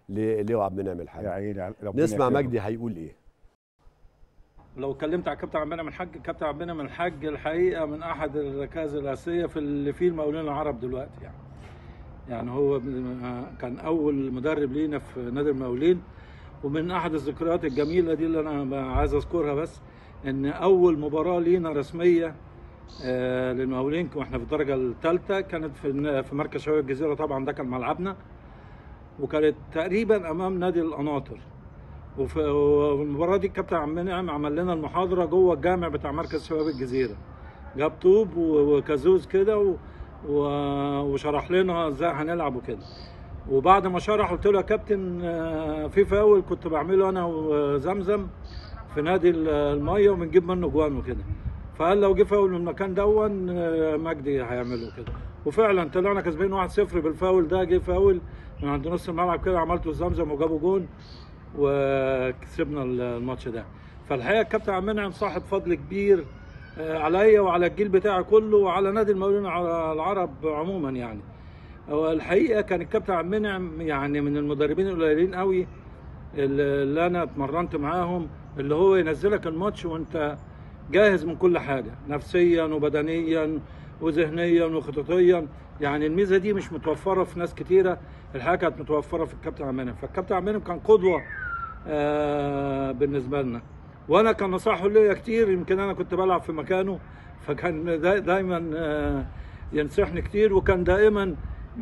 للواء عبد المنعم يا الحاج عيني ربنا نسمع يكرمه. مجدي هيقول ايه لو اتكلمت على كابتن عبد المنعم الحاج كابتن عبد المنعم الحاج الحقيقه من احد الركائز الاساسيه في اللي فيه المقاولين العرب دلوقتي يعني يعني هو كان اول مدرب لينا في نادي المقاولين ومن احد الذكريات الجميله دي اللي انا عايز اذكرها بس ان اول مباراه لينا رسميه آه، للمقاولين واحنا في الدرجه الثالثه كانت في في مركز شباب الجزيره طبعا ده كان ملعبنا وكانت تقريبا امام نادي القناطر وفي والمباراه دي الكابتن عم منعم عمل لنا المحاضره جوه الجامع بتاع مركز شباب الجزيره جاب طوب و- وكازوز كده و... و... وشرح لنا ازاي هنلعب وكده وبعد ما شرح قلت له يا كابتن آه، في فاول كنت بعمله انا وزمزم في نادي ال- الميه وبنجيب منه جوان وكده فقال لو جه فاول من المكان دون آه، مجدي هيعمله كده وفعلا طلعنا كسبانين 1-0 بالفاول ده جه فاول من عند نص الملعب كده عملته زمزم وجابوا جون وكسبنا الماتش ده فالحقيقه الكابتن عبد المنعم صاحب فضل كبير آه، عليا وعلى الجيل بتاعي كله وعلى نادي المقاولين الع- العرب عموما يعني هو الحقيقه كان الكابتن عبد المنعم يعني من المدربين القليلين قوي اللي اللي انا اتمرنت معاهم اللي هو ينزلك الماتش وانت جاهز من كل حاجه نفسيا وبدنيا وذهنيا وخططيا يعني الميزه دي مش متوفره في ناس كتيره الحقيقه كانت متوفره في الكابتن عبد المنعم فالكابتن عبد المنعم كان قدوه آه بالنسبه لنا وانا كان نصاحه ليا كتير يمكن انا كنت بلعب في مكانه فكان دا دايما آه ينصحني كتير وكان دائما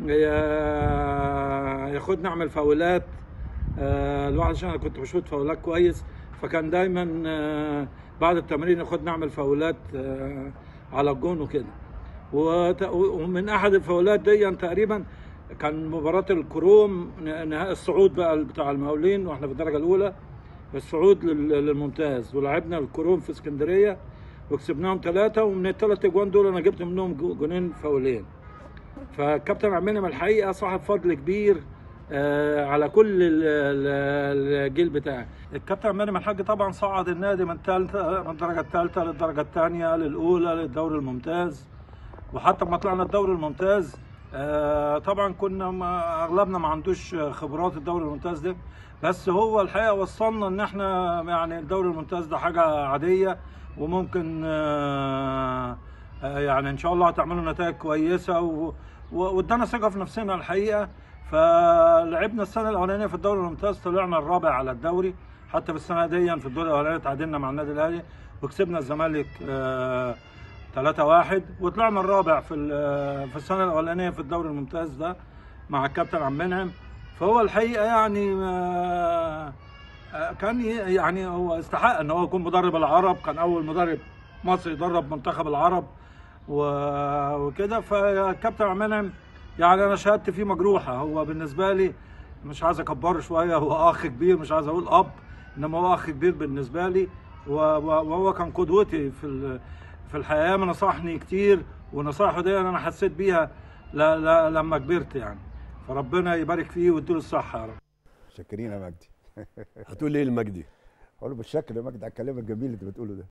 آه، ياخدني اعمل فاولات آه، الواحد عشان انا كنت بشوط فاولات كويس فكان دايما آه، بعد التمرين ياخدني اعمل فاولات آه، على الجون وكده وت- ومن احد الفاولات دي تقريبا كان مباراة الكروم نهائي الصعود بقى بتاع المقاولين واحنا في الدرجة الأولى الصعود لل- للممتاز ولعبنا الكروم في اسكندرية وكسبناهم ثلاثة ومن الثلاث اجوان دول انا جبت منهم جو- جونين فاولين فكابتن عبد المنعم الحقيقه صاحب فضل كبير آه، على كل ال- ال- الجيل بتاعي الكابتن عبد المنعم الحاج طبعا صعد النادي من الثالثه من الدرجه الثالثه للدرجه الثانيه للاولى للدوري الممتاز وحتى لما طلعنا الدوري الممتاز آه، طبعا كنا ما اغلبنا ما عندوش خبرات الدوري الممتاز ده بس هو الحقيقه وصلنا ان احنا يعني الدوري الممتاز ده حاجه عاديه وممكن آه، آه، يعني ان شاء الله هتعملوا نتائج كويسه و- و- وادانا ثقه في نفسنا الحقيقه فلعبنا السنه الاولانيه في الدوري الممتاز طلعنا الرابع على الدوري حتى في السنه دي في الدور الاولاني تعادلنا مع النادي الاهلي وكسبنا الزمالك آه 3 1 وطلعنا الرابع في ال- في السنه الاولانيه في الدوري الممتاز ده مع الكابتن عبد المنعم فهو الحقيقه يعني آه، آه، كان ي- يعني هو استحق ان هو يكون مدرب العرب كان اول مدرب مصري يدرب منتخب العرب و- وكده فكابتن عبد المنعم يعني انا شهادتي فيه مجروحه هو بالنسبه لي مش عايز اكبره شويه هو اخ كبير مش عايز اقول اب انما هو اخ كبير بالنسبه لي و- و- وهو كان قدوتي في ال- في الحياه نصحني كتير ونصايحه دي انا حسيت بيها ل- ل- لما كبرت يعني فربنا يبارك فيه ويديله الصحه يا رب شاكرين يا مجدي هتقول ايه لمجدي اقول له بالشكل يا مجدي على الكلام الجميل اللي انت بتقوله ده